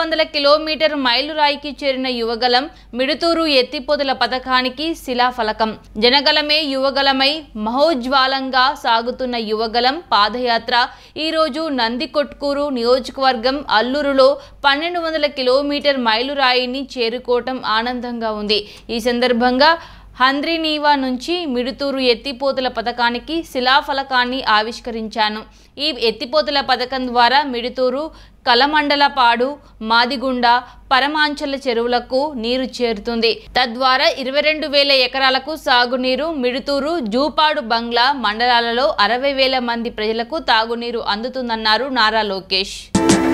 వందల కిలోమీటర్ మైలురాయికి చేరిన యువగలం మిడుతూరు ఎత్తిపోతుల పథకానికి శిలాఫలకం జనగలమే యువగలమై మహోజ్వాలంగా సాగుతున్న యువగలం పాదయాత్ర ఈరోజు నందికొట్కూరు నియోజకవర్గం అల్లూరులో పన్నెండు వందల కిలోమీటర్ మైలురాయిని చేరుకోవటం ఆనందంగా ఉంది ఈ సందర్భంగా హంద్రీనీవా నుంచి మిడుతూరు ఎత్తిపోతుల పథకానికి శిలాఫలకాన్ని ఆవిష్కరించాను ఈ ఎత్తిపోతుల పథకం ద్వారా మిడుతూరు కలమండలపాడు మాదిగుండ పరమాంచల చెరువులకు నీరు చేరుతుంది తద్వారా ఇరవై రెండు వేల ఎకరాలకు సాగునీరు మిడుతూరు జూపాడు బంగ్లా మండలాలలో అరవై వేల మంది ప్రజలకు తాగునీరు అందుతుందన్నారు నారా లోకేష్